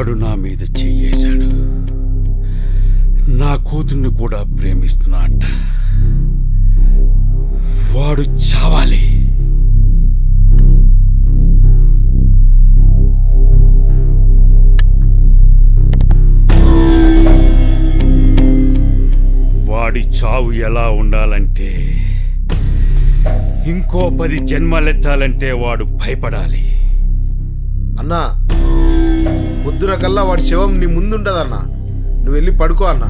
వాడు నా మీద చెయ్యేశాడు నా కూతుర్ని కూడా ప్రేమిస్తున్నా అంట వాడు చావాలి వాడి చావు ఎలా ఉండాలంటే ఇంకో పది జన్మలెత్తాలంటే వాడు భయపడాలి అన్నా పొద్దున కల్లా వాడి శవం నీ ముందుంటదన్నా నువ్వు వెళ్ళి పడుకో అన్నా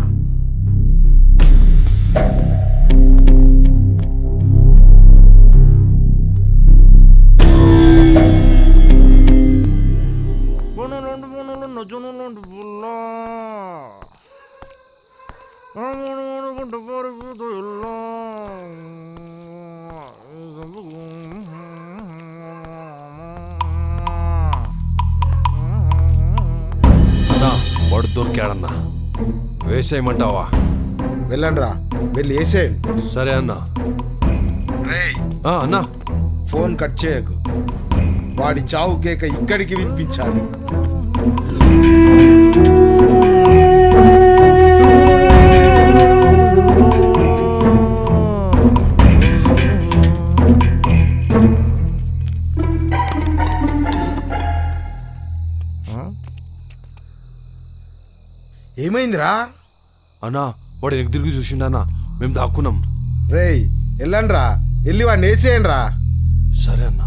అన్నా వాడు దొరికాడన్నా వేసేయమంటావా వెళ్ళండి రా వెళ్ళి వేసేయండి సరే అన్నా రేయ్ ఆ, అన్నా ఫోన్ కట్ చేయకు వాడి చావు కేక ఇక్కడికి వినిపించాలి ఏమైందిరా అన్నా వాడు వెనక్కి తిరిగి చూసిండన్నా మేము దాక్కున్నాం రేయ్ వెళ్ళండి రా వెళ్ళి వాడిని వేసేయండి రా సరే అన్నా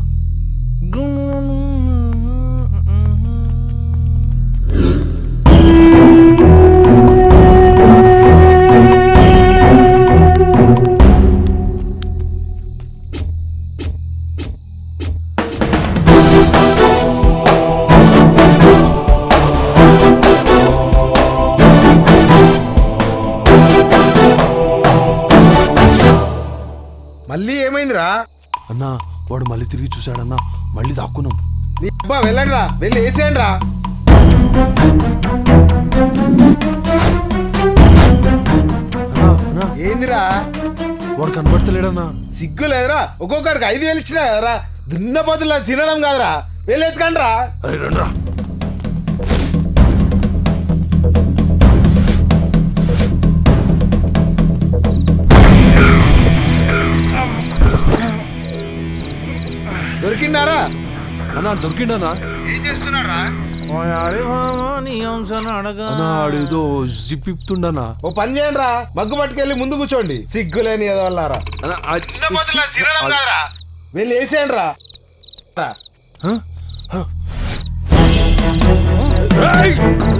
మళ్ళీ ఏమైందిరా అన్నా వాడు మళ్ళీ తిరిగి చూశాడన్నా మళ్ళీ దాక్కున్నాం నీ అబ్బా వెళ్ళండి రా వెళ్ళి వేసేయండి రా అన్నా అన్నా ఏందిరా వాడు కనబడతలేడన్నా సిగ్గు లేదురా ఒక్కొక్కడికి ఐదు వేలు ఇచ్చినా కదరా దున్న బదులు తినడం కాదురా వెళ్ళి ఎత్తుకండి రా అరే రండ్రా దొరికిండారా అన్నా దొరికిండన్నా ఏం చేస్తున్నారా అన్నా ఆడేదో జిప్ ఇప్పుతుండన్నా ఓ పని చేయండి రా మగ్గు పట్టుకెళ్ళి ముందు కూర్చోండి సిగ్గు లేని ఏదో వల్లారా అన్నా ఆ- ఆ- వెళ్ళి వేసేయండి రా రా. హ? హ? ఏయ్!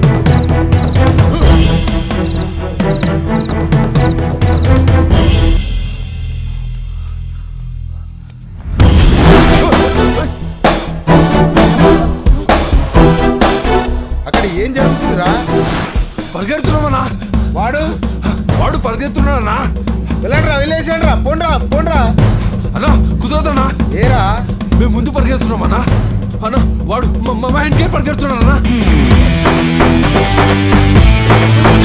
అక్కడ ఏం జరుగుతుందిరా పరిగెడుతున్నామన్నా వాడు వాడు పరిగెత్తున్నాడన్నా వెళ్ళండి రా వెళ్ళి వేసేయండి రా పోండ్రా పోండ్రా అన్నా కుదరదన్నా ఏరా మేము ముందు పరిగెడుతున్నామన్నా అన్నా వాడు మా- మా ఇంటికే పరిగెడుతున్నాడన్నా